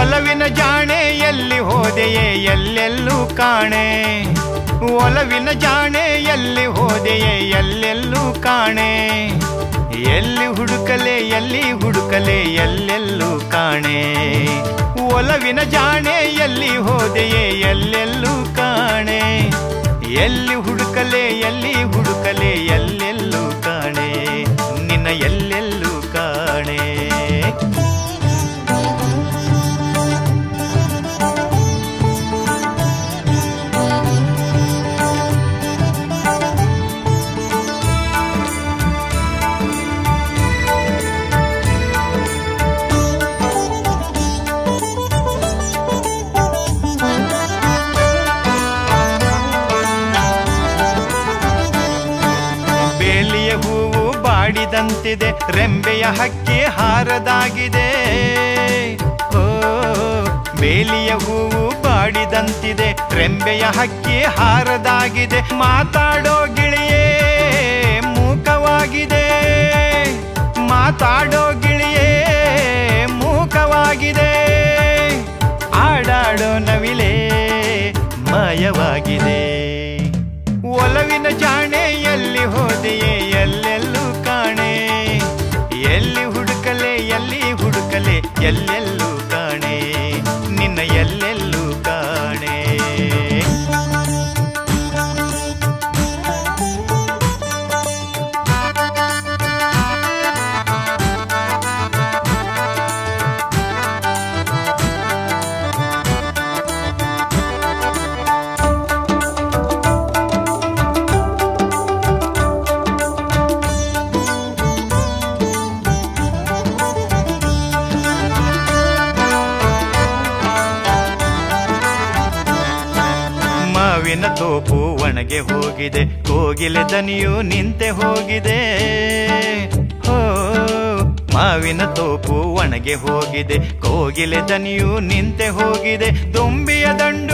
ಒಲವಿನ ಜಾಣೆ ಎಲ್ಲಿ ಹೋದೆಯೇ ಎಲ್ಲೆಲ್ಲೂ ಕಾಣೆ ಒಲವಿನ ಜಾಣೆ ಎಲ್ಲಿ ಹೋದೆಯೇ ಎಲ್ಲೆಲ್ಲೂ ಕಾಣೆ ಎಲ್ಲಿ ಹುಡುಕಲೆ ಎಲ್ಲಿ ಹುಡುಕಲೆ ಎಲ್ಲೆಲ್ಲೂ ಕಾಣೆ ಒಲವಿನ ಜಾಣೆ ಎಲ್ಲಿ ಹೋದೆಯೇ ಎಲ್ಲೆಲ್ಲೂ ಕಾಣೆ ಎಲ್ಲಿ ಹುಡುಕಲೆ ಎಲ್ಲಿ ಹುಡುಕಲೆ ಎಲ್ಲೆಲ್ಲೂ ಕಾಣೆ ನಿನ್ನ ಎಲ್ಲೆಲ್ಲೂ ಕಾಣೆ ಬೇಲಿಯ ಹೂವು ಬಾಡಿದಂತಿದೆ ರೆಂಬೆಯ ಹಕ್ಕಿ ಹಾರದಾಗಿದೆ ಓ ಬೇಲಿಯ ಹೂವು ಬಾಡಿದಂತಿದೆ ರೆಂಬೆಯ ಹಕ್ಕಿ ಹಾರದಾಗಿದೆ ಮಾತಾಡೋ ಗಿಳಿಯೇ ಮೂಕವಾಗಿದೆ ಮಾತಾಡೋ ಗಿಳಿಯೇ ಮೂಕವಾಗಿದೆ ಆಡಾಡೋ ನವಿಲೆ ಮಾಯವಾಗಿದೆ ಒಲವಿನ ಜಾಣೆ ಎಲ್ಲಿ ಹೋದೆಯೇ ಎಲ್ಲೆಲ್ಲೂ ಕಾಣೆ ಎಲ್ಲಿ ಹುಡುಕಲೆ ಎಲ್ಲಿ ಹುಡುಕಲೆ ಎಲ್ಲೆಲ್ಲೂ ಕಾಣೆ ನಿನ್ನ ಎಲ್ಲೆಲ್ಲೂ ಕಾಣೆ ಮಾವಿನ ತೋಪು ಒಣಗೆ ಹೋಗಿದೆ ಕೋಗಿಲೆ ದನಿಯು ನಿಂತೆ ಹೋಗಿದೆ ಹೋ ಮಾವಿನ ತೋಪು ಒಣಗೆ ಹೋಗಿದೆ ಕೋಗಿಲೆ ದನಿಯು ನಿಂತೆ ಹೋಗಿದೆ ದುಂಬಿಯ ದಂಡು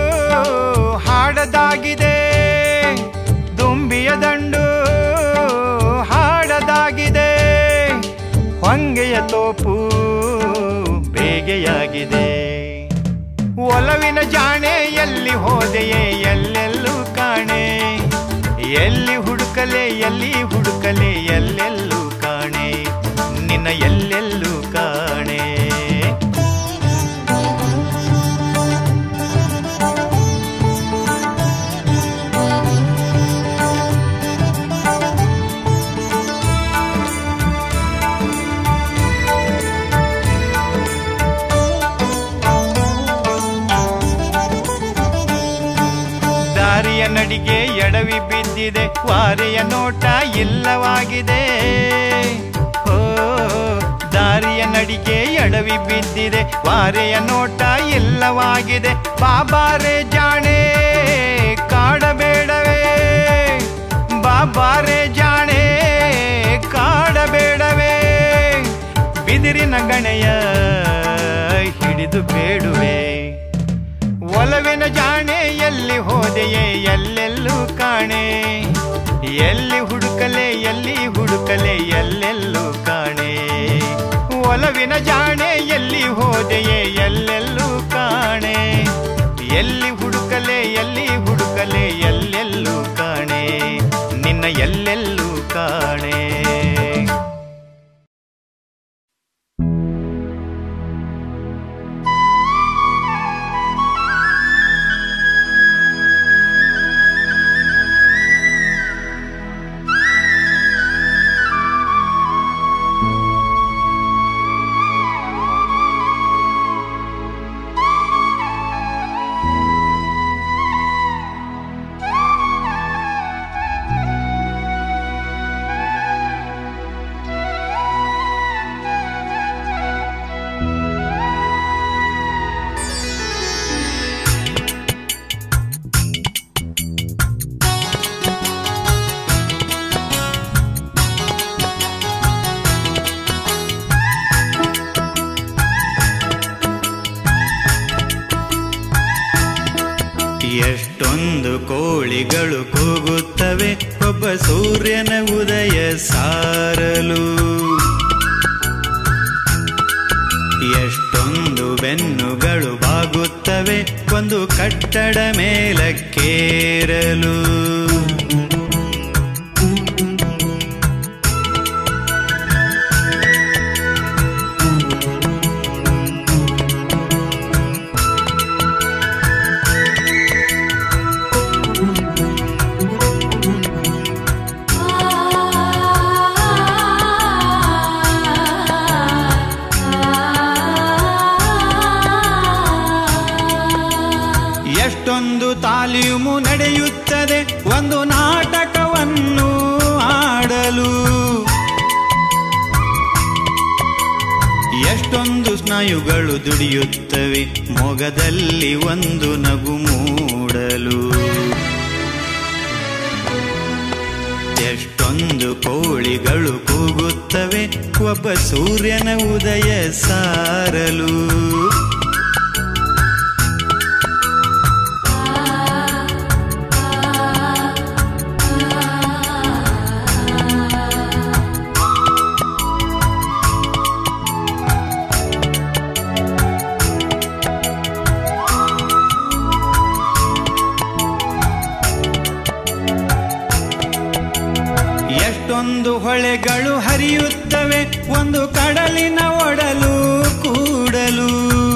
ಹಾಡದಾಗಿದೆ ದುಂಬಿಯ ದಂಡು ಹಾಡದಾಗಿದೆ ಹೊಂಗೆಯ ತೋಪು ಬೇಗೆಯಾಗಿದೆ ಒಲವಿನ ಜಾಣೆ ಎಲ್ಲಿ ಹೋದೆಯೇ ಎಲ್ಲೆಲ್ಲೂ ಕಾಣೆ ಎಲ್ಲಿ ಹುಡುಕಲೆ ಎಲ್ಲಿ ಹುಡುಕಲೆ ಎಲ್ಲೆಲ್ಲೂ ಕಾಣೆ ನಿನ್ನ ಎಲ್ಲೆಲ್ಲೂ ಕಾಣೆ ದಾರಿಯ ನಡಿಗೆ ಎಡವಿ ಬಿದ್ದಿದೆ ವಾರೆಯ ನೋಟ ಇಲ್ಲವಾಗಿದೆ ಓ ದಾರಿಯ ನಡಿಗೆ ಎಡವಿ ಬಿದ್ದಿದೆ ವಾರೆಯ ನೋಟ ಇಲ್ಲವಾಗಿದೆ ಬಾಬಾರೆ ಜಾಣೆ ಕಾಡಬೇಡವೇ ಬಾಬಾರೆ ಜಾಣೆ ಕಾಡಬೇಡವೇ ಬಿದಿರಿನ ಗಣೆಯ ಹಿಡಿದು ಬೇಡುವೆ ಒಲವಿನ ಜಾಣೆ ಎಲ್ಲಿ ಹೋದೆಯೇ ಎಲ್ಲೆಲ್ಲೂ ಕಾಣೆ ಎಲ್ಲಿ ಹುಡುಕಲೆ ಎಲ್ಲಿ ಹುಡುಕಲೆ ಎಲ್ಲೆಲ್ಲೂ ಕಾಣೆ ಒಲವಿನ ಜಾಣೆ ಎಲ್ಲಿ ಹೋದೆಯೇ ಎಲ್ಲೆಲ್ಲೂ ಕಾಣೆ ಎಲ್ಲಿ ಹುಡುಕಲೆ ಎಲ್ಲಿ ಹುಡುಕಲೆ ಎಲ್ಲೆಲ್ಲೂ ಕಾಣೆ ನಿನ್ನ ಎಲ್ಲೆಲ್ಲೂ ಕಾಣೆ ಎಷ್ಟೊಂದು ಕೋಳಿಗಳು ಕೂಗುತ್ತವೆ ಒಬ್ಬ ಸೂರ್ಯನ ಉದಯ ಸಾರಲು ಎಷ್ಟೊಂದು ಬೆನ್ನ ಒಂದು ಕಟ್ಟಡ ಮೇಲಕ್ಕೇರಲು ಎಷ್ಟೊಂದು ತಾಲೀಮು ನಡೆಯುತ್ತದೆ ಒಂದು ನಾಟಕವನ್ನು ಆಡಲು ಎಷ್ಟೊಂದು ಸ್ನಾಯುಗಳು ದುಡಿಯುತ್ತವೆ ಮೊಗದಲ್ಲಿ ಒಂದು ನಗು ಮೂಡಲು ಎಷ್ಟೊಂದು ಕೋಳಿಗಳು ಕೂಗುತ್ತವೆ ಒಬ್ಬ ಸೂರ್ಯನ ಉದಯ ಸಾರಲು ಎಷ್ಟೊಂದು ಹೊಳೆಗಳು ಹರಿಯುತ್ತವೆ ಒಂದು ಕಡಲಿನ ಒಡಲು ಕೂಡಲು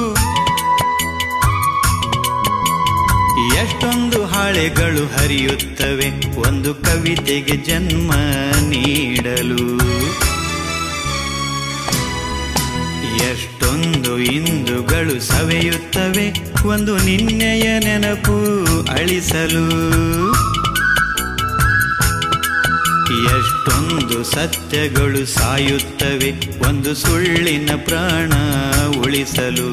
ಎಷ್ಟೊಂದು ಹಾಳೆಗಳು ಹರಿಯುತ್ತವೆ ಒಂದು ಕವಿತೆಗೆ ಜನ್ಮ ನೀಡಲು ಎಷ್ಟೊಂದು ಇಂದುಗಳು ಸವೆಯುತ್ತವೆ ಒಂದು ನಿನ್ನೆಯ ನೆನಪು ಅಳಿಸಲು ಎಷ್ಟೊಂದು ಸತ್ಯಗಳು ಸಾಯುತ್ತವೆ ಒಂದು ಸುಳ್ಳಿನ ಪ್ರಾಣ ಉಳಿಸಲು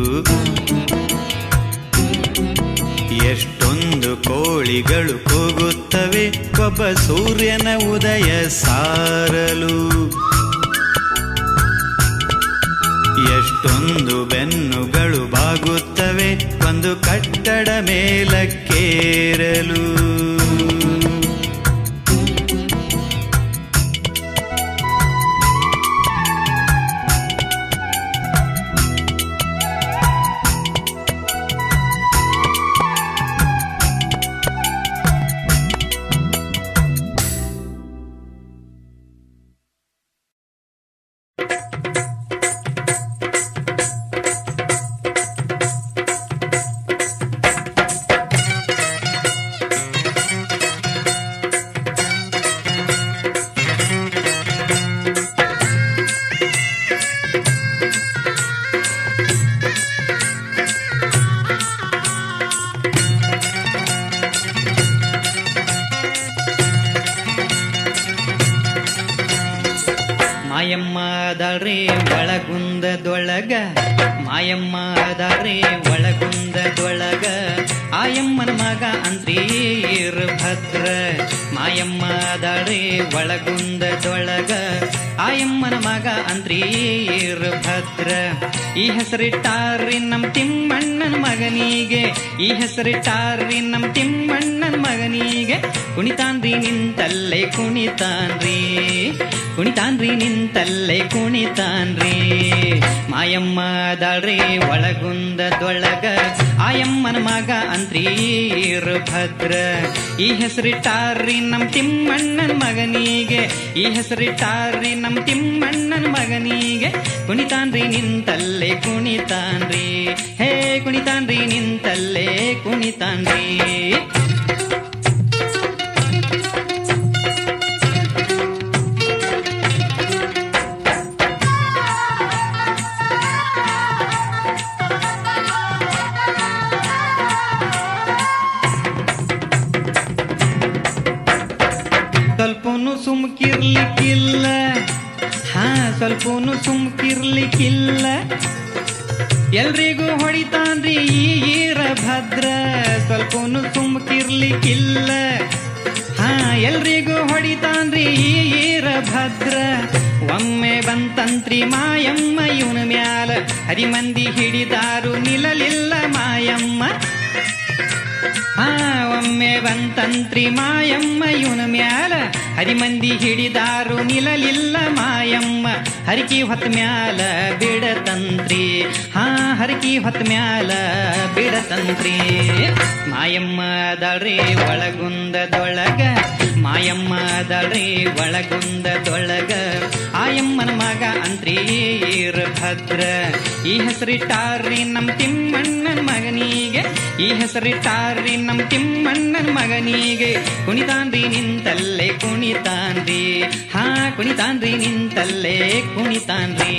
ಎಷ್ಟೊಂದು ಕೋಳಿಗಳು ಕೂಗುತ್ತವೆ ಒಬ್ಬ ಸೂರ್ಯನ ಉದಯ ಸಾರಲು ಎಷ್ಟೊಂದು ಬೆನ್ನುಗಳು ಬಾಗುತ್ತವೆ ಒಂದು ಕಟ್ಟಡ ಮೇಲಕ್ಕೇರಲು ಮಾಯಮ್ಮ ಅದಾಳ್ರಿ ಒಳಗುಂದದೊಳಗ ಮಾಯಮ್ಮ ಅದಾಳ್ರಿ ಒಳಗುಂದದೊಳಗ ಆಯಮ್ಮನ ಮಗ ಅಂತ್ರಿ ಭದ್ರ ಮಾಯಮ್ಮ ಅದಾಳ್ರಿ ಒಳಗುಂದದೊಳಗ ಆಯಮ್ಮನ ಮಗ ಅಂತ್ರಿ ಭದ್ರ ಈ ಹೆಸರಿಟ್ಟಾರ್ರಿ ನಮ್ ತಿಮ್ಮಣ್ಣನ ಮಗನಿಗೆ ಈ ಹೆಸರಿಟ್ಟಾರ್ರಿ ನಮ್ ತಿಮ್ಮಣ್ಣನ ಮಗನಿಗೆ ಕುಣಿತಾನ್ರಿ ನಿಂತಲ್ಲೇ ಕುಣಿತಾನ್ರಿ ಕುಣಿತಾನ್ರಿ ನಿಂತಲ್ಲೇ ಕುಣಿತಾನ್ರಿ ಮಾಯಮ್ಮ ದಾಳ್ರಿ ಒಳಗುಂದದೊಳಗ ಆಯಮ್ಮನ ಮಗ ಅಂತ್ರಿ ಭದ್ರ ಈ ಹೆಸರಿಟ್ಟಾರ್ರಿ ನಮ್ ತಿಮ್ಮಣ್ಣನ ಮಗನಿಗೆ ಈ ಹೆಸರಿಟ್ಟಾರ್ರಿ ನಮ್ ತಿಮ್ಮಣ್ಣನ ಮಗನಿಗೆ ಕುಣಿತಾನ್ರಿ ನಿಂತಲ್ಲೇ ಕುಣಿತಾನ್ರಿ ಹೇ ಕುಣಿತಾನ್ರಿ ನಿಂತಲ್ಲೇ ಕುಣಿತಾನ್ರಿ ಸ್ವಲ್ಪನು ಸುಮ್ಕಿರ್ಲಿಕ್ಕಿಲ್ಲ ಹಾ ಸ್ವಲ್ಪನು ಸುಮ್ಕಿರ್ಲಿಕ್ಕಿಲ್ಲ ಎಲ್ರಿಗೂ ಹೊಡಿತಾನ್ರಿ ಈ ಈರ ಭದ್ರ ಸ್ವಲ್ಪನು ಸುಮ್ಕಿರ್ಲಿಕ್ಕಿಲ್ಲ ಹಾ ಎಲ್ರಿಗೂ ಹೊಡಿತಾನ್ರಿ ಈ ಈರ ಭದ್ರ ಒಮ್ಮೆ ಬಂತಂತ್ರಿ ಮಾಯಮ್ಮ ಇವನ ಮ್ಯಾಲ ಹರಿಮಂದಿ ಹಿಡಿದಾರು ನಿಲ್ಲಲಿಲ್ಲ ಮಾಯಮ್ಮ ಆ ಒಮ್ಮೆ ಬಂತಂತ್ರಿ ಮಾಯಮ್ಮ ಇವನ ಮ್ಯಾಲ ಹರಿಮಂದಿ ಹಿಡಿದಾರು ನಿಲ್ಲಲಿಲ್ಲ ಮಾಯಮ್ಮ ಹರಿಕಿ ಹೊತ್ತ ಮ್ಯಾಲ ಬಿಡತಂತ್ರಿ ಹಾ ಹರಿ ಹರಕಿ ಹೊತ್ತ ಮ್ಯಾಲ ಬಿಡತಂತ್ರಿ ಮಾಯಮ್ಮ ದಳ್ರಿ ಒಳಗುಂದದೊಳಗ ಮಾಯಮ್ಮ ದಳ್ರಿ ಒಳಗುಂದದೊಳಗ ಆಯಮ್ಮನ ಮಗ ಅಂತ್ರಿ ಭದ್ರ ಈ ಹೆಸರಿಟ್ಟಾರ್ರಿ ನಮ್ ತಿಮ್ಮಣ್ಣನ ಮಗನಿಗೆ ಈ ಹೆಸರಿಟ್ಟಾರ್ರಿ ನಮ್ ತಿಮ್ಮಣ್ಣನ ಮಗನಿಗೆ ಕುಣಿತಾನ್ರಿ ನಿಂತಲ್ಲೇ ಕುಣಿತಾನ್ರಿ ಹಾ ಕುಣಿತಾನ್ರಿ ನಿಂತಲ್ಲೇ ಕುಣಿತಾನ್ರಿ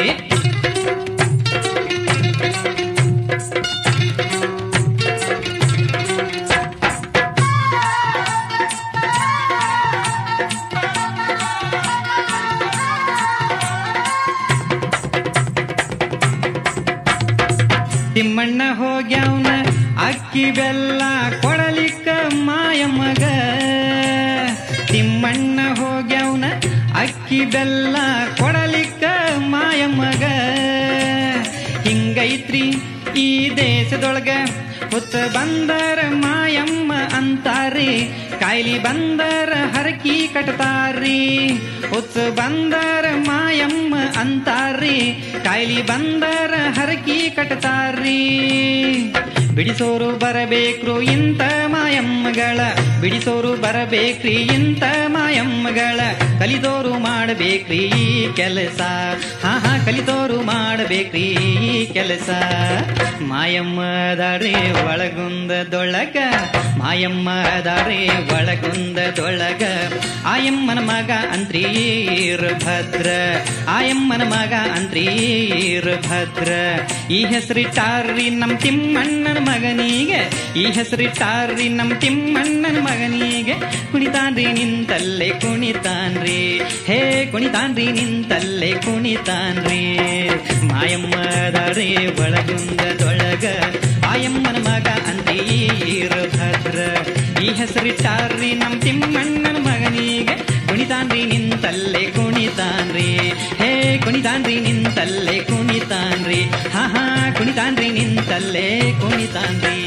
ತಿಮ್ಮಣ್ಣ ಹೋಗ್ಯಾವ್ನ ಅಕ್ಕಿ ಬೆಲ್ಲ ಕೊಡಲಿಕ್ಕ ಮಾಯಮ್ಮಗ ತಿಮ್ಮಣ್ಣ ಹೋಗ್ಯಾವ್ನ ಅಕ್ಕಿ ಬೆಲ್ಲ ಕೊಡಲಿಕ್ಕ ಮಾಯಮ್ಮಗ ಹಿಂಗೈತ್ರಿ ಈ ದೇಶದೊಳಗ ಹುತ್ತ ಬಂದರ ಮಾಯಮ್ಮ ಅಂತಾರಿ ಕಾಯಿಲಿ ಬಂದರ ಹರಕಿ ಕಟ್ತಾರಿ ಹುತ್ತ ಬಂದರ ಮಾಯಮ್ಮ ಅಂತಾರಿ ಕಾಯಿಲಿ ಬಂದರ ಹರಕಿ ಕಟ್ತಾರಿ ಬಿಡಿಸೋರು ಬರಬೇಕ್ರು ಇಂಥ ಮಾಯಮ್ಮಗಳ ಬಿಡಿಸೋರು ಬರಬೇಕ್ರಿ ಇಂಥ ಮಾಯಮ್ಮಗಳ ಕಲಿದೋರು ಮಾಡಬೇಕ್ರಿ ಈ ಕೆಲಸ ಹಾ ಹಾ ಕಲಿದೋರು ಮಾಡಬೇಕ್ರಿ ಈ ಕೆಲಸ ಮಾಯಮ್ಮ ದಾರಿ ಒಳಗುಂದದೊಳಗ ಮಾಯಮ್ಮ ದಾರಿ ಒಳಗುಂದದೊಳಗ ಆಯಮ್ಮನ ಮಗ ಅಂತ್ರೀರ್ ಭದ್ರ ಆಯಮ್ಮನ ಮಗ ಅಂತ್ರೀರ್ ಭದ್ರ ಈ ಹೆಸರಿಟ್ಟಾರ್ರಿ ನಮ್ ತಿಮ್ಮಣ್ಣನ ಮಗನಿಗೆ ಈ ಹೆಸರಿಟ್ಟಾರ್ರಿ ನಮ್ ತಿಮ್ಮಣ್ಣನ ಮಗನಿಗೆ ಕುಣಿತಾನ್ರಿ ನಿಂತಲ್ಲೇ ಕುಣಿತಾನ್ರಿ ಹೇ ಕುಣಿತಾನ್ರಿ ನಿಂತಲ್ಲೇ ಕುಣಿತಾನ್ರಿ ಮಾಯಮ್ಮ ದಾರಿ ಒಳಗುಂದದೊಳಗ ಆಯಮ್ಮನ ಮಗ ಅಂತೀರ್ ಭದ್ರ ಈ ಹೆಸರಿಟ್ಟಾರ್ರಿ ನಮ್ ತಿಮ್ಮಣ್ಣನ ಮಗನಿಗೆ ಕುಣಿತಾನ್ರಿ ನಿಂತಲ್ಲೇ ಕುಣಿತಾನ್ರಿ ಹೇ ಕುಣಿತಾನ್ರಿ ನಿಂತಲ್ಲೇ ಕುಣಿತಾನ್ರಿ ಹಾ ಹಾ ಕುಣಿತಾನ್ರಿ ನಿಂತಲ್ಲೇ ಕುಣಿತಾನ್ರಿ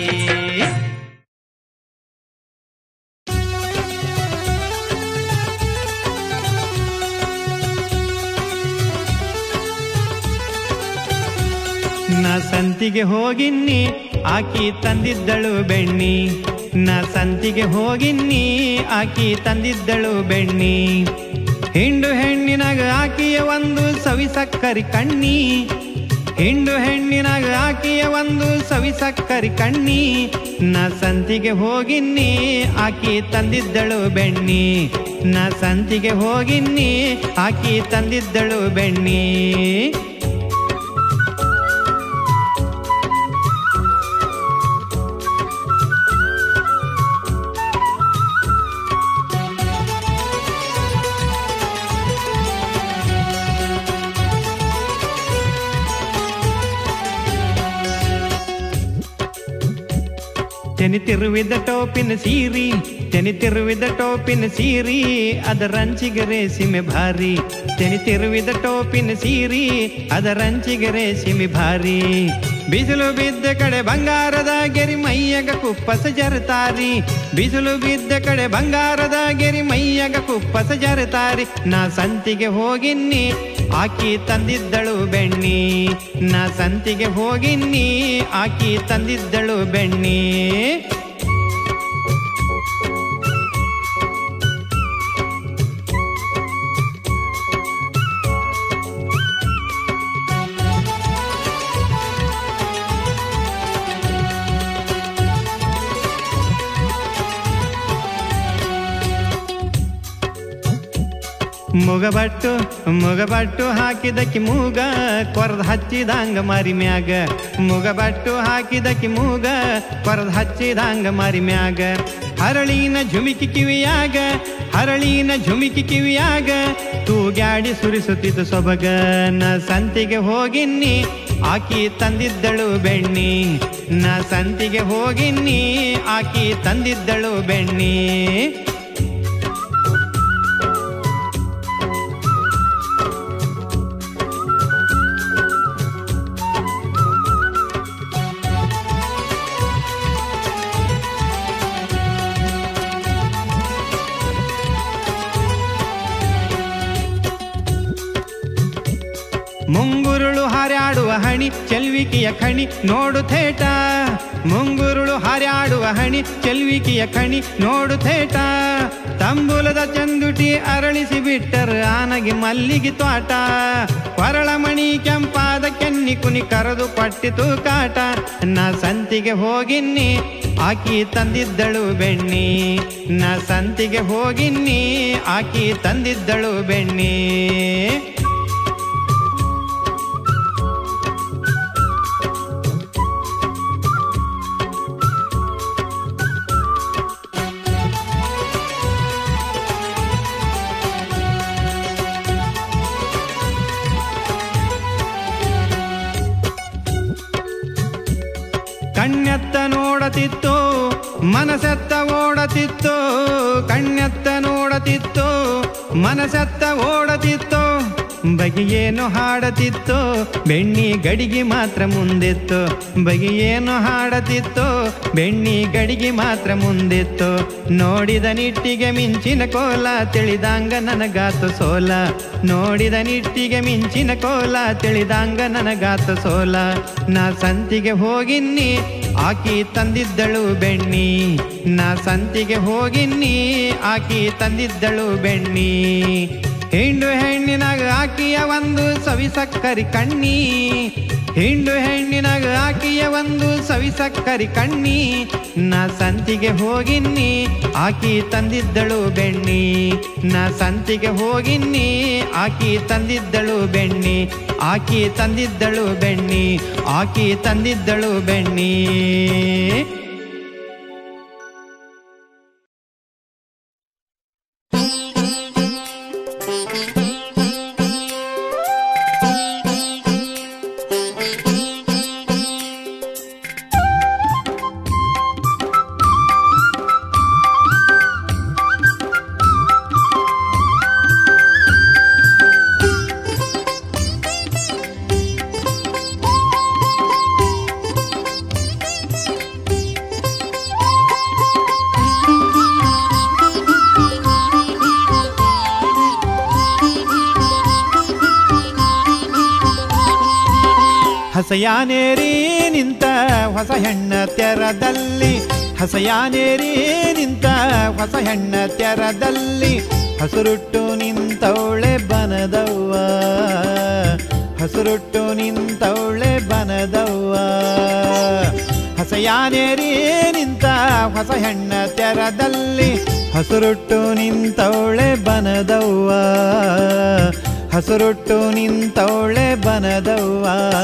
ನಾ ಸಂತಿಗೆ ಹೋಗಿನ್ನಿ ಆಕಿ ತಂದಿದ್ದಳು ಬೆಣ್ಣಿ ನಾ ಸಂತಿಗೆ ಹೋಗಿನ್ನಿ ಆಕಿ ತಂದಿದ್ದಳು ಬೆಣ್ಣಿ ಹಿಂಡು ಹೆಣ್ಣಿನಾಗ ಆಕಿಯ ಒಂದು ಸವಿ ಸಕ್ಕರಿ ಕಣ್ಣಿ ಹಿಂಡು ಹೆಣ್ಣಿನಾಗ ಆಕಿಯ ಒಂದು ಸವಿ ಸಕ್ಕರಿ ಕಣ್ಣಿ ನಾ ಸಂತಿಗೆ ಹೋಗಿನ್ನಿ ಆಕಿ ತಂದಿದ್ದಳು ಬೆಣ್ಣಿ ನಾ ಸಂತಿಗೆ ಹೋಗಿನ್ನಿ ಆಕಿ ತಂದಿದ್ದಳು ಬೆಣ್ಣಿ ತೆನಿತಿರುವಿದ ಟೋಪಿನ ಸೀರಿ ತೆನಿತಿರುವಿದ ಟೋಪಿನ ಸೀರಿ ಅದರಂಚಿಗೆ ರೇಸಿಮೆ ಭಾರಿ ತೆನಿತಿರುವಿದ ಟೋಪಿನ ಸೀರಿ ಅದರಂಚಿಗೆ ರೇಸಿಮೆ ಭಾರಿ ಬಿಸಿಲು ಬಿದ್ದ ಕಡೆ ಬಂಗಾರದ ಗೆರಿ ಮೈಯಗ ಕುಪ್ಪಸ ಜರತಾರಿ ಬಿಸಿಲು ಬಿದ್ದ ಕಡೆ ಬಂಗಾರದ ಗೆರಿ ಮೈಯಗ ಕುಪ್ಪಸ ಜರತಾರಿ ನಾ ಸಂತಿಗೆ ಹೋಗಿನ್ನಿ ಆಕಿ ತಂದಿದ್ದಳು ಬೆಣ್ಣಿ ನಾ ಸಂತಿಗೆ ಹೋಗಿನ್ನಿ ಆಕಿ ತಂದಿದ್ದಳು ಬೆಣ್ಣಿ ಮುಗಬಟ್ಟು ಮುಗಬಟ್ಟು ಹಾಕಿದಕ್ಕಿ ಮೂಗ ಕೊರದ್ ಹಚ್ಚಿದಂಗ ಮರಿ ಮ್ಯಾಗ ಮುಗಬಟ್ಟು ಹಾಕಿದಕ್ಕಿ ಮೂಗ ಕೊರದ್ ಹಚ್ಚಿದಂಗ ಮರಿ ಮ್ಯಾಗ ಹರಳಿನ ಝುಮಿಕಿ ಕಿವಿಯಾಗ ಹರಳಿನ ಝುಮಿಕಿ ಕಿವಿಯಾಗ ತೂಗ್ಯಾಡಿ ಸುರಿಸುತ್ತಿತ್ತು ಸೊಬಗ ನ ಸಂತಿಗೆ ಹೋಗಿನ್ನಿ ಆಕಿ ತಂದಿದ್ದಳು ಬೆಣ್ಣಿ ನ ಸಂತಿಗೆ ಹೋಗಿನ್ನಿ ಆಕಿ ತಂದಿದ್ದಳು ಬೆಣ್ಣಿ ಮುಂಗುರುಳು ಹಾರ್ಯಾಡುವ ಹಣಿ ಚೆಲ್ವಿಕೆಯ ಖಣಿ ನೋಡು ಥೇಟ ಮುಂಗುರುಳು ಹಾರ್ಯಾಡುವ ಹಣಿ ಚೆಲ್ವಿಕೆಯ ಖಣಿ ನೋಡು ಥೇಟ ತಂಬುಲದ ಚಂದುಟಿ ಅರಳಿಸಿ ಬಿಟ್ಟರು ಆನಗಿ ಮಲ್ಲಿಗೆ ತ್ವಾಟ ಕೊರಳಮಣಿ ಕೆಂಪಾದ ಕೆನ್ನಿ ಕುನಿ ಕರೆದು ಪಟ್ಟಿತು ಕಾಟ ನಾ ಸಂತಿಗೆ ಹೋಗಿನ್ನಿ ಆಕಿ ತಂದಿದ್ದಳು ಬೆಣ್ಣಿ ನಾ ಸಂತಿಗೆ ಹೋಗಿನ್ನಿ ಆಕಿ ತಂದಿದ್ದಳು ಬೆಣ್ಣಿ ಕಣ್ಣೆತ್ತ ನೋಡತಿತ್ತು ಮನಸೆತ್ತ ಓಡತಿತ್ತು ಕಣ್ಣೆತ್ತ ನೋಡತಿತ್ತು ಮನಸೆತ್ತ ಓಡತಿತ್ತು ಬಗೆಯೇನು ಹಾಡತಿತ್ತು ಬೆಣ್ಣಿ ಗಡಿಗೆ ಮಾತ್ರ ಮುಂದಿತ್ತು ಬಗೆಯೇನು ಹಾಡತಿತ್ತು ಬೆಣ್ಣಿ ಗಡಿಗೆ ಮಾತ್ರ ಮುಂದಿತ್ತು ನೋಡಿದ ನಿಟ್ಟಿಗೆ ಮಿಂಚಿನ ಕೋಲ ತಿಳಿದಂಗ ನನಗಾತು ಸೋಲ ನೋಡಿದ ನಿಟ್ಟಿಗೆ ಮಿಂಚಿನ ಕೋಲ ತಿಳಿದಂಗ ನನಗಾತು ಸೋಲ ನಾ ಸಂತಿಗೆ ಹೋಗಿನ್ನಿ ಆಕಿ ತಂದಿದ್ದಳು ಬೆಣ್ಣಿ ನಾ ಸಂತಿಗೆ ಹೋಗಿನ್ನಿ ಆಕಿ ತಂದಿದ್ದಳು ಬೆಣ್ಣಿ ಹಿಂಡು ಹೆಣ್ಣಿನಾಗ ಆಕಿಯ ಒಂದು ಸವಿಸಕ್ಕರಿ ಕಣ್ಣಿ ಹಿಂಡು ಹೆಣ್ಣಿನಾಗ ಆಕಿಯ ಒಂದು ಸವಿಸಕ್ಕರಿ ಕಣ್ಣಿ ನಾ ಸಂತಿಗೆ ಹೋಗಿನ್ನಿ ಆಕಿ ತಂದಿದ್ದಳು ಬೆಣ್ಣಿ ನಾ ಸಂತಿಗೆ ಹೋಗಿನ್ನಿ ಆಕಿ ತಂದಿದ್ದಳು ಬೆಣ್ಣಿ ಆಕಿ ತಂದಿದ್ದಳು ಬೆಣ್ಣಿ ಆಕಿ ತಂದಿದ್ದಳು ಬೆಣ್ಣಿ ಹಸಯಾನೇರಿ ನಿಂತ ಹೊಸ ಹೆಣ್ಣ ತೆರದಲ್ಲಿ ಹಸಯಾನೇರಿ ನಿಂತ ಹೊಸ ಹೆಣ್ಣ ತೆರದಲ್ಲಿ ಹಸುರುಟ್ಟು ನಿಂತವಳೆ ಬನದವ್ವ ಹಸುರುಟ್ಟು ನಿಂತವಳೆ ಬನದವ್ವ ಹಸಯಾನೇರಿ ನಿಂತ ಹೊಸ ಹೆಣ್ಣ ತೆರದಲ್ಲಿ ಹಸುರುಟ್ಟು ನಿಂತವಳೆ ಬನದವ್ವ ಹಸುರುಟ್ಟು ನಿಂತವಳೆ ಬನದವ್ವ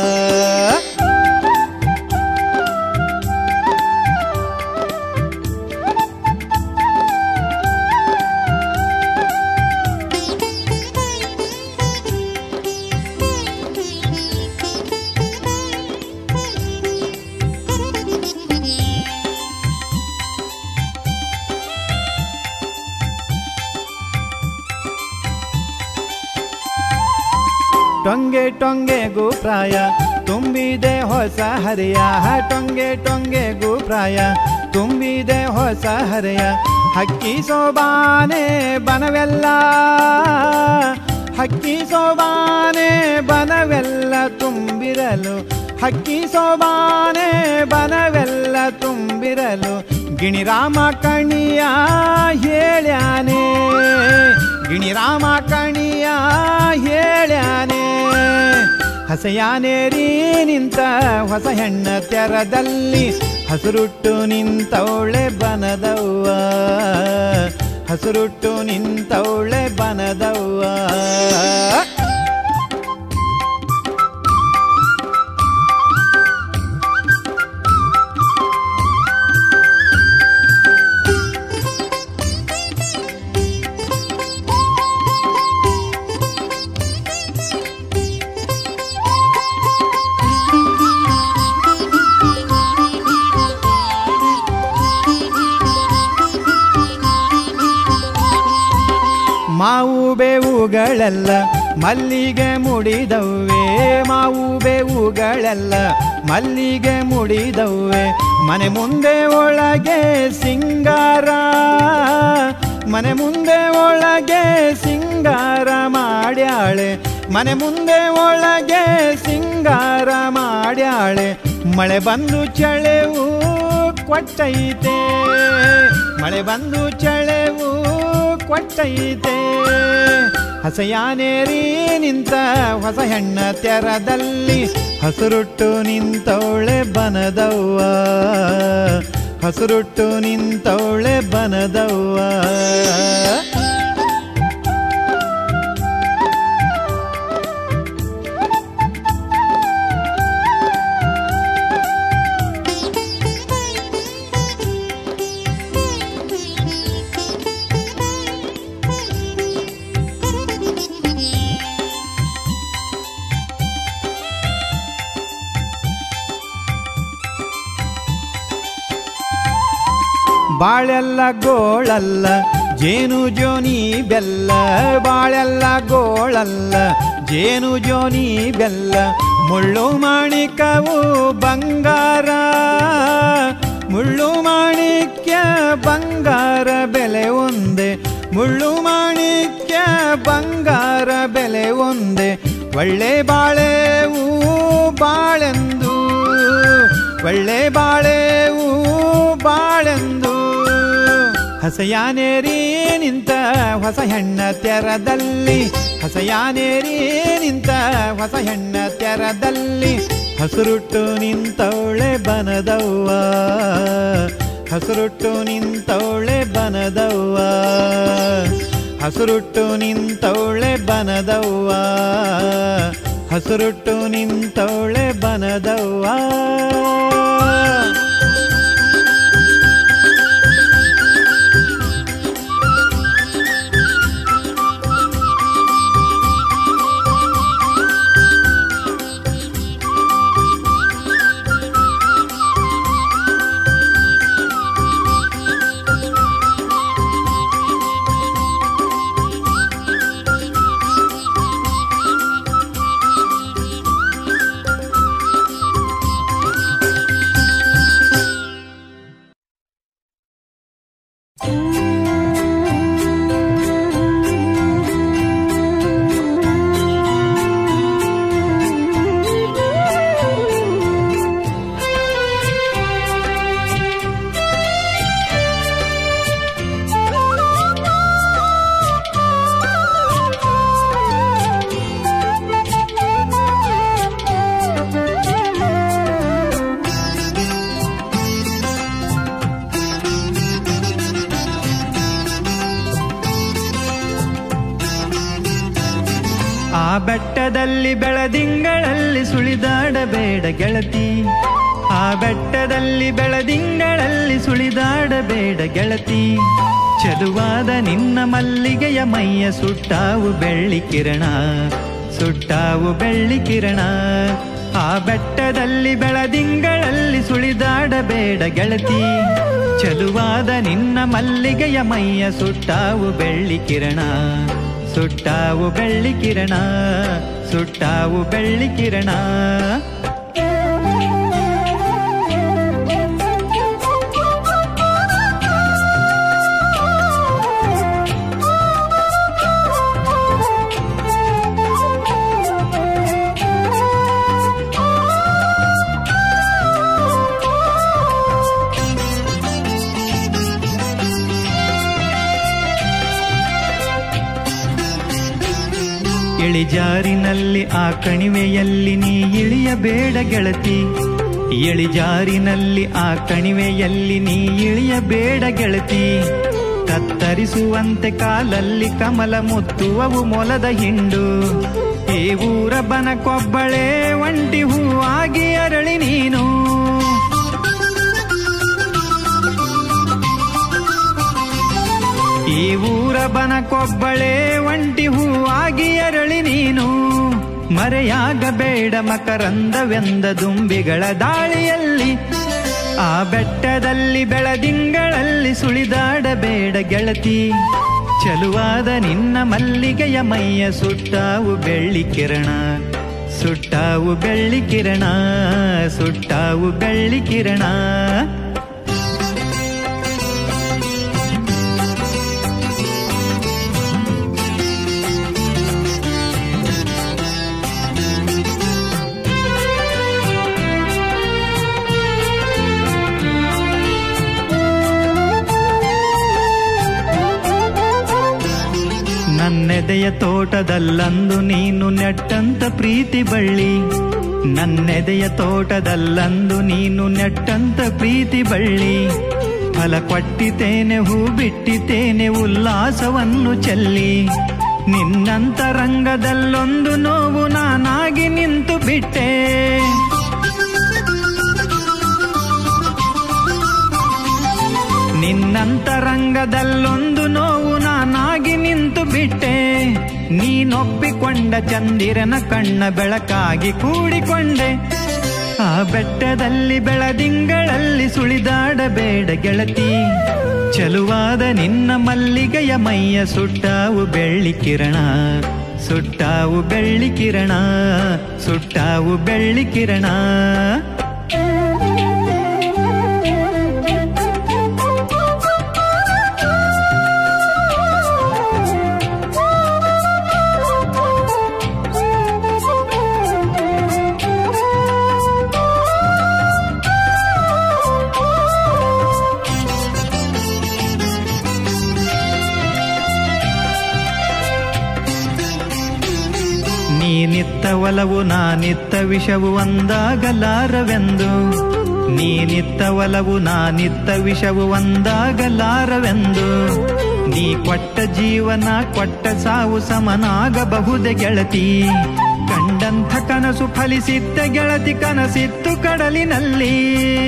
ಟೊಂಗೆ ಟೊಂಗೆಗೂ ಪ್ರಾಯ ತುಂಬಿದೆ ಹೊಸ ಹರಿಯ ಟೊಂಗೆ ಟೊಂಗೆಗೂ ಪ್ರಾಯ ತುಂಬಿದೆ ಹೊಸ ಹರೆಯ ಹಕ್ಕಿ ಸೋಬಾನೆ ಬನವೆಲ್ಲ ಹಕ್ಕಿ ಸೋಬಾನೆ ಬನವೆಲ್ಲ ತುಂಬಿರಲು ಹಕ್ಕಿ ಸೋಬಾನೆ ಬನವೆಲ್ಲ ತುಂಬಿರಲು ಗಿಣಿರಾಮ ಕಣಿಯ ಹೇಳ್ಯಾನೆ ಗಿಣಿರಾಮ ಕಣಿಯ ಹೇಳ್ಯಾನೆ ಹಸೆಯಾನೇರಿ ನಿಂತ ಹೊಸ ಹೆಣ್ಣ ತೆರದಲ್ಲಿ ಹಸುರುಟ್ಟು ನಿಂತವಳೆ ಬನದವ್ವ ಹಸುರುಟ್ಟು ನಿಂತವಳೆ ಬನದವ್ವ ಮಾವು ಬೇವುಗಳೆಲ್ಲ ಮಲ್ಲಿಗೆ ಮುಡಿದವ್ವೆ ಮಾವು ಬೇವುಗಳೆಲ್ಲ ಮಲ್ಲಿಗೆ ಮುಡಿದವ್ವೆ ಮನೆ ಮುಂದೆ ಒಳಗೆ ಸಿಂಗಾರ ಮನೆ ಮುಂದೆ ಒಳಗೆ ಸಿಂಗಾರ ಮಾಡ್ಯಾಳೆ ಮನೆ ಮುಂದೆ ಒಳಗೆ ಸಿಂಗಾರ ಮಾಡ್ಯಾಳೆ ಮಳೆ ಬಂದು ಚಳೆವು ಕೊಟ್ಟೈತೆ ಮಳೆ ಬಂದು ಚಳೆವು ಕೊಟ್ಟೈತೆ ಹಸಯಾನೇರಿ ನಿಂತ ಹೊಸ ಹೆಣ್ಣ ತೆರದಲ್ಲಿ ಹಸುರುಟ್ಟು ನಿಂತವಳೆ ಬನದವ್ವ ಹಸುರುಟ್ಟು ನಿಂತವಳೆ ಬನದವ್ವ ಬಾಳೆಲ್ಲ ಗೋಳಲ್ಲ ಜೇನು ಜೋನಿ ಬೆಲ್ಲ ಬಾಳೆಲ್ಲ ಗೋಳಲ್ಲ ಜೇನು ಜೋನಿ ಬೆಲ್ಲ ಮುಳ್ಳು ಮಾಣಿಕವು ಬಂಗಾರ ಮುಳ್ಳು ಮಾಣಿಕ್ಯ ಬಂಗಾರ ಬೆಲೆ ಒಂದೇ ಮುಳ್ಳು ಮಾಣಿಕ್ಯ ಬಂಗಾರ ಬೆಲೆ ಒಂದೇ ಒಳ್ಳೆ ಬಾಳೆವು ಬಾಳೆಂದು ಒಳ್ಳೆ ಬಾಳೆವು ಬಾಳೆಂದು ಹಸಯಾನೇರಿ ನಿಂತ ಹೊಸ ಹೆಣ್ಣ ತೆರದಲ್ಲಿ ಹಸಯಾನೇರಿ ನಿಂತ ಹೊಸ ಹೆಣ್ಣ ತೆರದಲ್ಲಿ ಹಸುರುಟ್ಟು ನಿಂತವಳೆ ಬನದವ್ವ ಹಸುರುಟ್ಟು ನಿಂತವಳೆ ಬನದವ್ವ ಹಸುರುಟ್ಟು ನಿಂತವಳೆ ಬನದವ್ವ ಹಸುರುಟ್ಟು ನಿಂತವಳೆ ಬನದವ್ವ ಆ ಬೆಟ್ಟದಲ್ಲಿ ಬೆಳದಿಂಗಳಲ್ಲಿ ಸುಳಿದಾಡಬೇಡ ಗೆಳತಿ ಆ ಬೆಟ್ಟದಲ್ಲಿ ಬೆಳದಿಂಗಳಲ್ಲಿ ಸುಳಿದಾಡಬೇಡ ಗೆಳತಿ ಚದುವಾದ ನಿನ್ನ ಮಲ್ಲಿಗೆಯ ಮೈಯ ಸುಟ್ಟಾವು ಬೆಳ್ಳಿ ಕಿರಣ ಸುಟ್ಟಾವು ಬೆಳ್ಳಿ ಕಿರಣ ಆ ಬೆಟ್ಟದಲ್ಲಿ ಬೆಳದಿಂಗಳಲ್ಲಿ ಸುಳಿದಾಡಬೇಡ ಗೆಳತಿ ಚದುವಾದ ನಿನ್ನ ಮಲ್ಲಿಗೆಯ ಮೈಯ ಸುಟ್ಟಾವು ಬೆಳ್ಳಿ ಕಿರಣ ಸುಟ್ಟಾವು ಬೆಳ್ಳಿ ಕಿರಣ ಸುಟ್ಟಾವು ಬೆಳ್ಳಿ ಕಿರಣ ಇಳಿಜಾರಿನಲ್ಲಿ ಆ ಕಣಿವೆಯಲ್ಲಿ ನೀ ಇಳಿಯಬೇಡ ಗೆಳತಿ ಇಳಿಜಾರಿನಲ್ಲಿ ಆ ಕಣಿವೆಯಲ್ಲಿ ನೀ ಇಳಿಯಬೇಡ ಗೆಳತಿ ಕತ್ತರಿಸುವಂತೆ ಕಾಲಲ್ಲಿ ಕಮಲ ಮುತ್ತುವವು ಮೊಲದ ಹಿಂಡು ಈ ಊರ ಬನಕೊಬ್ಬಳೆ ಒಂಟಿ ಹೂವಾಗಿ ಅರಳಿ ನೀನು ಈ ಊರ ಬನಕೊಬ್ಬಳೆ ಒಂಟಿ ಹೂವಾಗಿ ಅರಳಿ ನೀನು ಮರೆಯಾಗಬೇಡ ಮಕರಂದವೆಂದ ದುಂಬಿಗಳ ದಾಳಿಯಲ್ಲಿ ಆ ಬೆಟ್ಟದಲ್ಲಿ ಬೆಳದಿಂಗಳಲ್ಲಿ ಸುಳಿದಾಡಬೇಡ ಗೆಳತಿ ಚಲುವಾದ ನಿನ್ನ ಮಲ್ಲಿಗೆಯ ಮೈಯ ಸುಟ್ಟಾವು ಬೆಳ್ಳಿ ಕಿರಣ ಸುಟ್ಟಾವು ಬೆಳ್ಳಿ ಕಿರಣ ಸುಟ್ಟಾವು ಬೆಳ್ಳಿ ಕಿರಣ ನನ್ನೆದೆಯ ತೋಟದಲ್ಲಂದು ನೀನು ನೆಟ್ಟಂತ ಪ್ರೀತಿ ಬಳ್ಳಿ ನನ್ನೆದೆಯ ತೋಟದಲ್ಲಂದು ನೀನು ನೆಟ್ಟಂತ ಪ್ರೀತಿ ಬಳ್ಳಿ ಫಲ ಕೊಟ್ಟಿತೇನೆ ಹೂ ಬಿಟ್ಟಿತೇನೆ ಉಲ್ಲಾಸವನ್ನು ಚೆಲ್ಲಿ ನಿನ್ನಂತರಂಗದಲ್ಲೊಂದು ನೋವು ನಾನಾಗಿ ನಿಂತು ಬಿಟ್ಟೆ ನಿನ್ನಂತರಂಗದಲ್ಲೊಂದು ನೋವು ನಾನಾಗಿ ನಿಂತು ಬಿಟ್ಟೆ ನೀನೊಪ್ಪಿಕೊಂಡ ಚಂದಿರನ ಕಣ್ಣ ಬೆಳಕಾಗಿ ಕೂಡಿಕೊಂಡೆ ಆ ಬೆಟ್ಟದಲ್ಲಿ ಬೆಳದಿಂಗಳಲ್ಲಿ ಸುಳಿದಾಡಬೇಡ ಗೆಳತಿ ಚಲುವಾದ ನಿನ್ನ ಮಲ್ಲಿಗೆಯ ಮೈಯ ಸುಟ್ಟಾವು ಬೆಳ್ಳಿ ಕಿರಣ ಸುಟ್ಟಾವು ಬೆಳ್ಳಿ ಕಿರಣ ಸುಟ್ಟಾವು ಬೆಳ್ಳಿ ಕಿರಣ ನೀನಿತ್ತ ಒಲವು ನಾನಿತ್ತ ವಿಷವು ಒಂದಾಗಲಾರವೆಂದು ನೀನಿತ್ತ ಒಲವು ನಾನಿತ್ತ ವಿಷವು ಒಂದಾಗಲಾರವೆಂದು ನೀ ಕೊಟ್ಟ ಜೀವನ ಕೊಟ್ಟ ಸಾವು ಸಮನಾಗಬಹುದೆ ಗೆಳತಿ ಕಂಡಂಥ ಕನಸು ಫಲಿಸಿದ್ದ ಗೆಳತಿ ಕನಸಿತ್ತು ಕಡಲಿನಲ್ಲಿ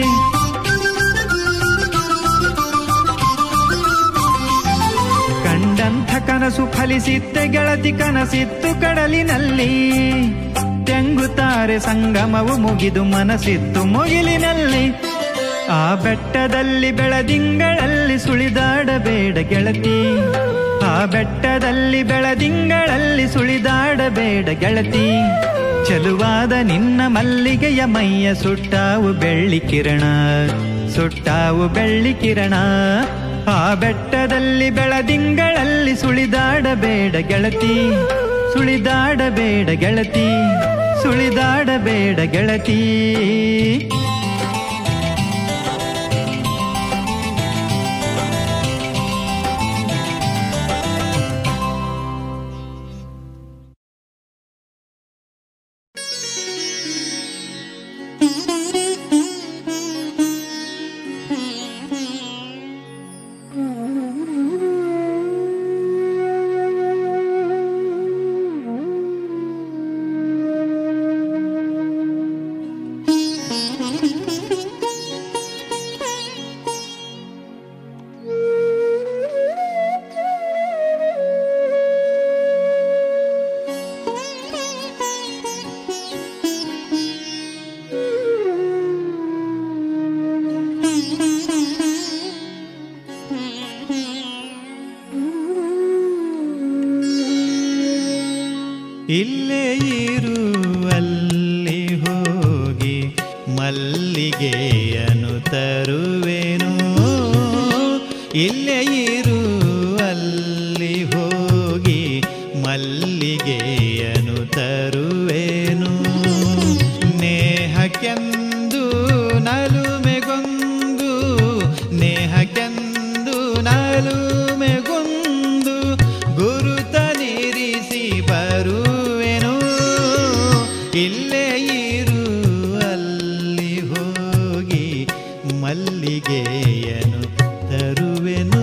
ಕಂಡಂಥ ಕನಸು ಫಲಿಸಿದ್ದ ಗೆಳತಿ ಕನಸಿತ್ತು ಕಡಲಿನಲ್ಲಿ ತೆಂಗುತ್ತಾರೆ ಸಂಗಮವು ಮುಗಿದು ಮನಸ್ಸಿತ್ತು ಮುಗಿಲಿನಲ್ಲಿ ಆ ಬೆಟ್ಟದಲ್ಲಿ ಬೆಳದಿಂಗಳಲ್ಲಿ ಸುಳಿದಾಡಬೇಡ ಗೆಳತಿ ಆ ಬೆಟ್ಟದಲ್ಲಿ ಬೆಳದಿಂಗಳಲ್ಲಿ ಸುಳಿದಾಡಬೇಡ ಗೆಳತಿ ಚಲುವಾದ ನಿನ್ನ ಮಲ್ಲಿಗೆಯ ಮೈಯ ಸುಟ್ಟಾವು ಬೆಳ್ಳಿ ಕಿರಣ ಸುಟ್ಟಾವು ಬೆಳ್ಳಿ ಕಿರಣ ಆ ಬೆಟ್ಟದಲ್ಲಿ ಬೆಳದಿಂಗಳಲ್ಲಿ ಸುಳಿದಾಡಬೇಡ ಗೆಳತಿ ಸುಳಿದಾಡಬೇಡ ಗೆಳತಿ ಸುಳಿದಾಡಬೇಡ ಗೆಳತಿ ಇಲ್ಲೇ ಇರುವಲ್ಲಿ ಹೋಗಿ ಮಲ್ಲಿಗೆಯನು ತರುವೆನು ಇಲ್ಲೇ ಇರುವಲ್ಲಿ ಹೋಗಿ ಮಲ್ಲಿಗೆಯನು ತರುವೆನು ನೇಹಕ್ಕೆಂದು ನಲುಮೆಗೊಂದು ನೇಹಕ್ಕೆಂದು ನಲುಮೆಗೊಂದು ಗುರುತ ನಿರಿಸಿ ಬರುವೆನು ಇಲ್ಲೇ ಇರು ಅಲ್ಲಿ ಹೋಗಿ ಮಲ್ಲಿಗೆಯನು ತರುವೆನು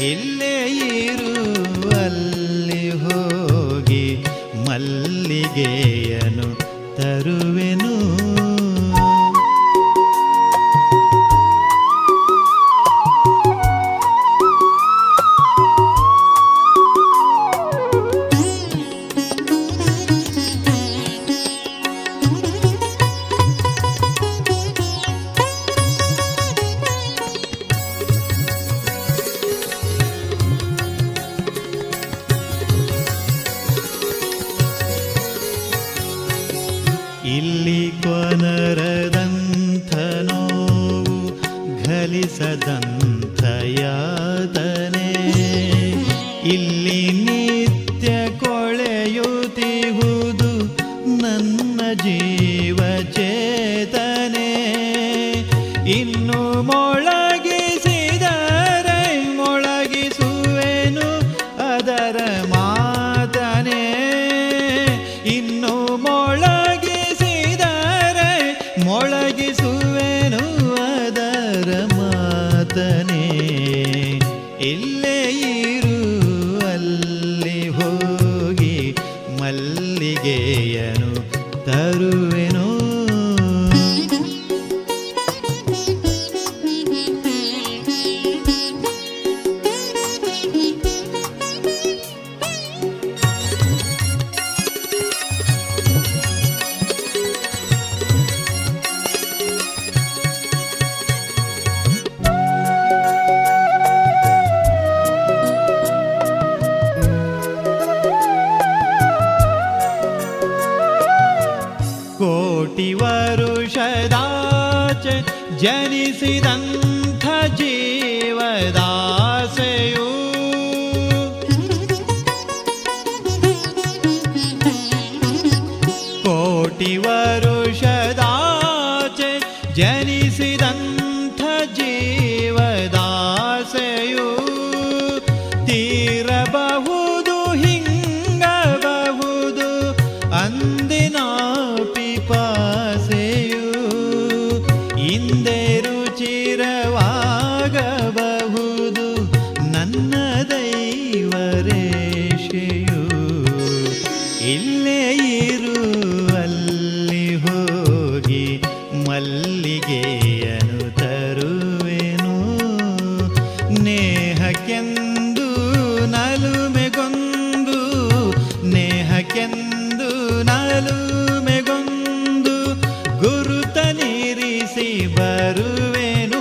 ಇಲ್ಲೇ ಇರು ಅಲ್ಲಿ ಹೋಗಿ ಮಲ್ಲಿಗೆಯನು ತರುವೆನು ಇಲ್ಲಿ ಕೊನರದಂಥ ನೋವು ಘಲಿಸದಂಥ ಯಾತನೆ ಇಲ್ಲಿ ನಿತ್ಯ ಕೊಳೆಯುತ್ತಿಹುದು ನನ್ನ ಜೀವ ಚೇತನೆ ಇನ್ನು ಮೊಳಗಿಸಿದರೆ ಮೊಳಗಿಸುವೆನು ಅದರ ಮಾತನೆ ಇನ್ನು ಮೊಳಗಿಸಿದರೆ ಮೊಳಗಿಸುವೆನು ಅದರ ಮಾತನೆ ಇಲ್ಲೇ ಇರು ಅಲ್ಲಿ ಹೋಗಿ ಮಲ್ಲಿಗೆಯನು ತರುವೆನು ಕೋಟಿ ವರುಷದಾಚೆ ಜನಿಸಿದಂಥ ಜೀವದಾಸೆಯು ಕೋಟಿ ವರುಷದಾಚೆ ಜನಿಸಿದಂಥ ಜೀವದಾಸೆಯು ತೀರಬಹುದು ಹಿಂಗಬಹುದು ಅಂದಿನ ಪಿಪಾಸೆಯು ಹಿಂದೆ ರುಚಿರವಾಗಬಹುದು ನನ್ನ ದೈವರೇಷೆಯು ಇಲ್ಲೇ ಇರು ಅಲ್ಲಿ ಹೋಗಿ ಮಲ್ಲಿಗೆಯನು ತರುವೆನು ನೇಹಕ್ಕೆಂದು ನಲುಮೆಗೊಂದು ನೇಹಕ್ಕೆಂದು ನಲುಮೆಗೊಂದು ಗುರುತನಿರಿಸಿ ಬರುವೆನು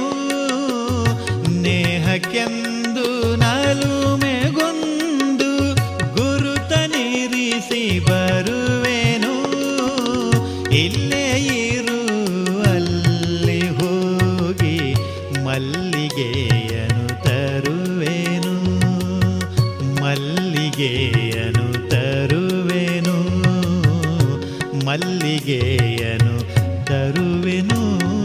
ನೇಹಕ್ಕೆಂದು ನಲುಮೆಗೊಂದು ಗುರುತನಿರಿಸಿ ಬರುವೆನು ಇಲ್ಲೇ ಇರು ಅಲ್ಲಿ ಹೋಗಿ ಮಲ್ಲಿಗೆಯನು ತರುವೆನು ಮಲ್ಲಿಗೆಯನು ತರುವೆನು ಮಲ್ಲಿಗೆಯನು ತರುವೆನು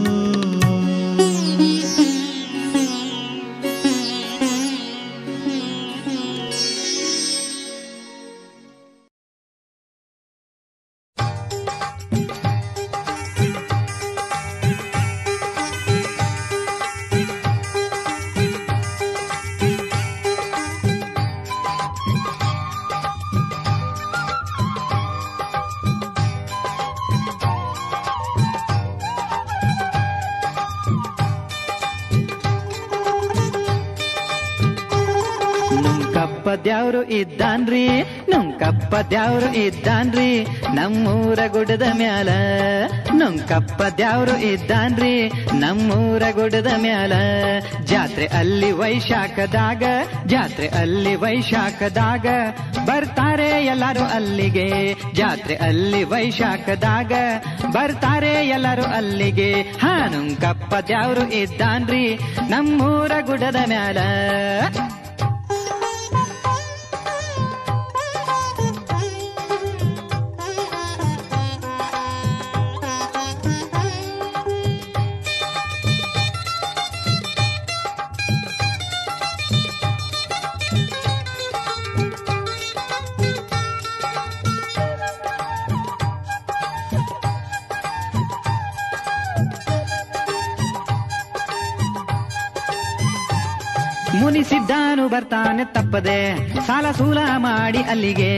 ನುಂಕಪ್ಪ ದ್ಯಾವ್ರು ಇದ್ದಾನ್ರಿ ನುಂಕಪ್ಪ ದ್ಯಾವ್ರು ಇದ್ದಾನ್ರಿ ನಮ್ಮೂರ ಗುಡದ ಮ್ಯಾಲ ನುಂಕಪ್ಪ ದ್ಯಾವ್ರು ಇದ್ದಾನ್ರಿ ನಮ್ಮೂರ ಗುಡದ ಮ್ಯಾಲ ಜಾತ್ರೆ ಅಲ್ಲಿ ವೈಶಾಖದಾಗ ಜಾತ್ರೆ ಅಲ್ಲಿ ವೈಶಾಖದಾಗ ಬರ್ತಾರೆ ಎಲ್ಲರೂ ಅಲ್ಲಿಗೆ ಜಾತ್ರೆ ಅಲ್ಲಿ ವೈಶಾಖದಾಗ ಬರ್ತಾರೆ ಎಲ್ಲರೂ ಅಲ್ಲಿಗೆ ಹಾ ನುಂಕಪ್ಪ ದ್ಯಾವ್ರು ಇದ್ದಾನ್ರಿ ನಮ್ಮೂರ ಗುಡದ ಮ್ಯಾಲ ಮುನಿಸಿದ್ದಾನು ಬರ್ತಾನೆ ತಪ್ಪದೆ ಸಾಲ ಸೂಲ ಮಾಡಿ ಅಲ್ಲಿಗೆ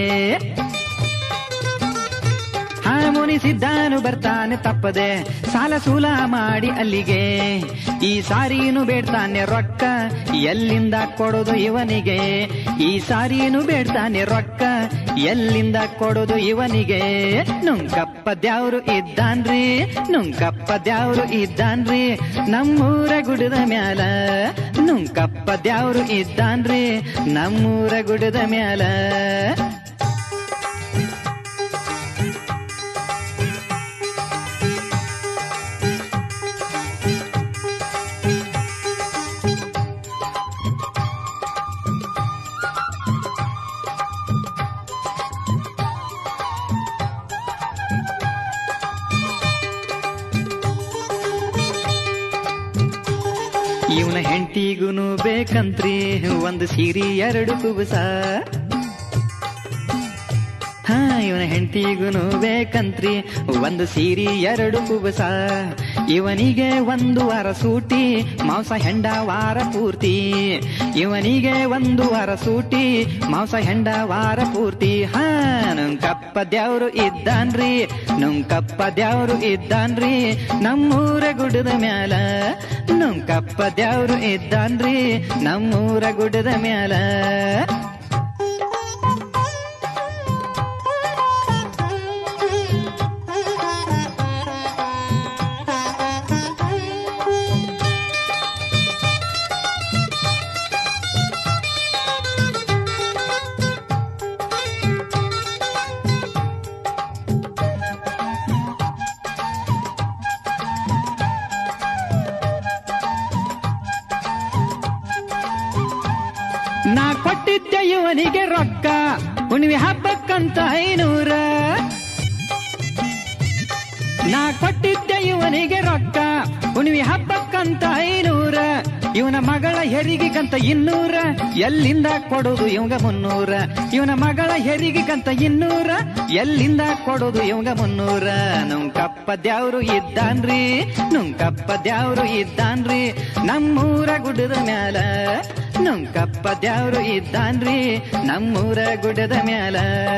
ಹಾ ಮುನಿಸಿದ್ದಾನು ಬರ್ತಾನೆ ತಪ್ಪದೆ ಸಾಲ ಸೂಲ ಮಾಡಿ ಅಲ್ಲಿಗೆ ಈ ಸಾರಿನು ಬೇಡ್ತಾನೆ ರೊಕ್ಕ ಎಲ್ಲಿಂದ ಕೊಡೋದು ಇವನಿಗೆ ಈ ಸಾರಿನು ಬೇಡ್ತಾನೆ ರೊಕ್ಕ ಎಲ್ಲಿಂದ ಕೊಡೋದು ಇವನಿಗೆ ನುಂಕಪ್ಪ ದ್ಯಾವ್ರು ಇದ್ದಾನ್ರಿ ನುಂಕಪ್ಪ ದ್ಯಾವ್ರು ಇದ್ದಾನ್ರಿ ನಮ್ಮೂರ ಗುಡದ ಮ್ಯಾಲ ನುಂಕಪ್ಪ ದ್ಯಾವ್ರು ಇದ್ದಾನ್ರಿ ನಮ್ಮೂರ ಗುಡದ ಮ್ಯಾಲ ಇವನ ಹೆಂಡತಿಗೂನು ಬೇಕಂತ್ರಿ ಒಂದು ಸೀರಿ ಎರಡು ಕುಬಸ ಹಾ ಇವನ ಹೆಂಡತಿಗೂನು ಬೇಕಂತ್ರಿ ಒಂದು ಸೀರಿ ಎರಡು ಕುಬಸ ಇವನಿಗೆ ಒಂದು ವಾರ ಸೂಟಿ ಮಾಂಸ ಹೆಂಡ ವಾರ ಪೂರ್ತಿ ಇವನಿಗೆ ಒಂದು ವಾರ ಸೂಟಿ ಮಾಂಸ ಹೆಂಡ ವಾರ ಪೂರ್ತಿ ಹಾ ನುಂಕಪ್ಪ ದ್ಯಾವ್ರು ಇದ್ದಾನ್ರಿ ನುಂಕಪ್ಪ ದ್ಯಾವ್ರು ಇದ್ದಾನ್ರಿ ನಮ್ಮೂರ ಗುಡ್ಡದ ಮ್ಯಾಲ ನುಂಕಪ್ಪ ದ್ಯಾವ್ರು ಇದ್ದಾನ್ರಿ ನಮ್ಮೂರ ಗುಡ್ಡದ ಮ್ಯಾಲ ನಾ ಕೊಟ್ಟಿದ್ದೆ ಇವನಿಗೆ ರೊಕ್ಕ ಹುಣ್ಣಿಮೆ ಹಬ್ಬಕ್ಕಂತ ಐನೂರ ನಾ ಕೊಟ್ಟಿದ್ದೆ ಇವನಿಗೆ ರೊಕ್ಕ ಹುಣ್ಣಿಮೆ ಹಬ್ಬಕ್ಕಂತ ಐನೂರ ಇವನ ಮಗಳ ಹೆರಿಗೆಗಂತ ಇನ್ನೂರ ಎಲ್ಲಿಂದ ಕೊಡೋದು ಇವಂಗ ಮುನ್ನೂರ ಇವನ ಮಗಳ ಹೆರಿಗೆಗಂತ ಇನ್ನೂರ ಎಲ್ಲಿಂದ ಕೊಡೋದು ಇವಂಗ ಮುನ್ನೂರ ನುಂಕಪ್ಪ ದ್ಯಾವ್ರು ಇದ್ದಾನ್ರಿ ನುಂಕಪ್ಪ ದ್ಯಾವ್ರು ಇದ್ದಾನ್ರಿ ನಮ್ಮೂರ ಗುಡ್ಡದ ಮ್ಯಾಲ ನುಂಕಪ್ಪ ದ್ಯಾವ್ರು ಇದ್ದಾನ್ರಿ ನಮ್ಮೂರ ಗುಡ್ಡದ ಮ್ಯಾಲ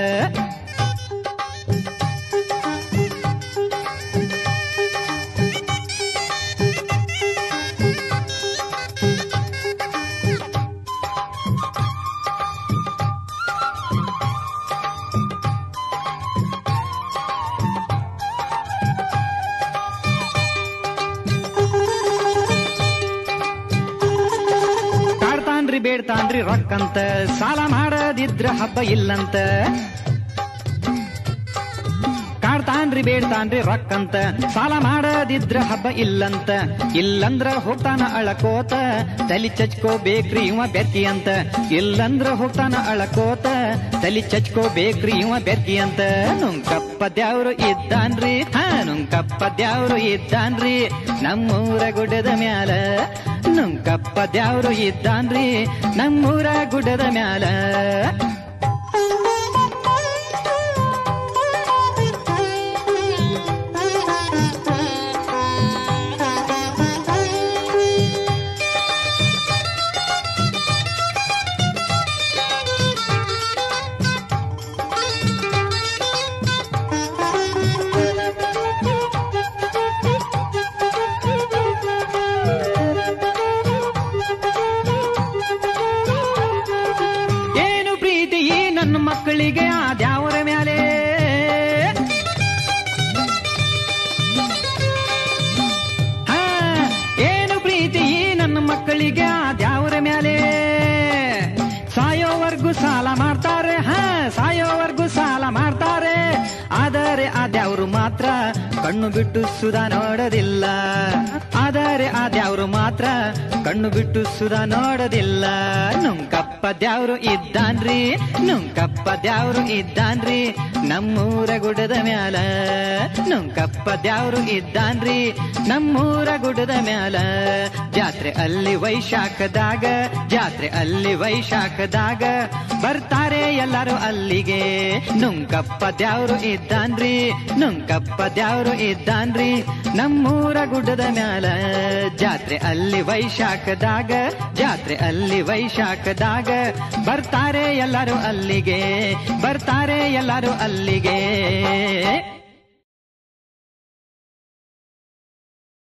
ಕಾಡ್ತಾನ್ರಿ ಬೇಡ್ತಾನ್ರಿ ರೊಕ್ಕಂತ ಸಾಲ ಮಾಡದಿದ್ರ ಹಬ್ಬ ಇಲ್ಲಂತ ಕಾಡ್ತಾನ್ರಿ ಬೇಡ್ತಾನ್ರಿ ರೊಕ್ಕಂತ ಸಾಲ ಮಾಡದಿದ್ರ ಹಬ್ಬ ಇಲ್ಲಂತ ಇಲ್ಲಂದ್ರ ಹೋಗ್ತಾನ ಅಳಕೋತ ತಲಿ ಚಚ್ಕೋಬೇಕ್ರಿ ಇವ ಬೆರ್ಕಿ ಅಂತ ಇಲ್ಲಂದ್ರ ಹೋಗ್ತಾನ ಅಳಕೋತ ತಲಿ ಚಚ್ಕೋಬೇಕ್ರಿ ಇವ ಬೆರ್ಕಿ ಅಂತ ನುಂಕಪ್ಪ ದ್ಯಾವ್ರು ಇದ್ದಾನ್ರಿ ಹಾ ನುಂಕಪ್ಪ ದ್ಯಾವ್ರು ಇದ್ದಾನ್ರಿ ನಮ್ಮೂರ ಗುಡ್ಡದ ಮ್ಯಾಲ ನುಂಕಪ್ಪ ದ್ಯಾವ್ರು ಇದ್ದಾನ್ರಿ ನಮ್ಮೂರ ಗುಡ್ಡದ ಮ್ಯಾಲ ಏನು ಪ್ರೀತಿ ಈ ನನ್ನ ಮಕ್ಕಳಿಗೆ ಆ ದ್ಯಾವರ ಮ್ಯಾಲೆ ಹಾ, ಏನು ಪ್ರೀತಿ ಈ ನನ್ನ ಮಕ್ಕಳಿಗೆ ಆ ದ್ಯಾವರ ಮ್ಯಾಲೆ ಸಾಯೋವರ್ಗು ಸಾಲ ಮಾಡ್ತಾರೆ ಹಾ ಸಾಯೋವರ್ಗು ಸಾಲ ಮಾಡ್ತಾರೆ ಆದರೆ ಆ ದ್ಯಾವ್ರು ಮಾತ್ರ ಕಣ್ಣು ಬಿಟ್ಟು ಸುಧಾ ನೋಡೋದಿಲ್ಲ ಆದರೆ ಆ ದ್ಯಾವ್ರು ಮಾತ್ರ ಕಣ್ಣು ಬಿಟ್ಟು ಸುಧಾ ನೋಡೋದಿಲ್ಲ ನುಂಕಪ್ಪ ದ್ಯಾವ್ರು ಇದ್ದಾನ್ರಿ ನುಂಕಪ್ಪ ನುಂಕಪ್ಪ ದ್ಯಾವ್ರು ಇದ್ದಾನ್ರಿ ನಮ್ಮೂರ ಗುಡದ ಮ್ಯಾಲ ನುಂಕಪ್ಪ ದ್ಯಾವ್ರು ಇದ್ದಾನ್ರಿ ನಮ್ಮೂರ ಗುಡದ ಮ್ಯಾಲ ಜಾತ್ರೆ ಅಲ್ಲಿ ವೈಶಾಖದಾಗ ಜಾತ್ರೆ ಅಲ್ಲಿ ವೈಶಾಖದಾಗ ಬರ್ತಾರೆ ಎಲ್ಲರೂ ಅಲ್ಲಿಗೆ ನುಂಕಪ್ಪ ದ್ಯಾವ್ರು ಇದ್ದಾನ್ರಿ ನುಂಕಪ್ಪ ದ್ಯಾವ್ರು ಇದ್ದಾನ್ರಿ ನಮ್ಮೂರ ಗುಡ್ಡದ ಮ್ಯಾಲ ಜಾತ್ರೆ ಅಲ್ಲಿ ವೈಶಾಖದಾಗ ಜಾತ್ರೆ ಅಲ್ಲಿ ವೈಶಾಖದಾಗ ಬರ್ತಾರೆ ಎಲ್ಲರೂ ಅಲ್ಲಿಗೆ ಬರ್ತಾರೆ ಎಲ್ಲರೂ ಅಲ್ಲಿಗೆ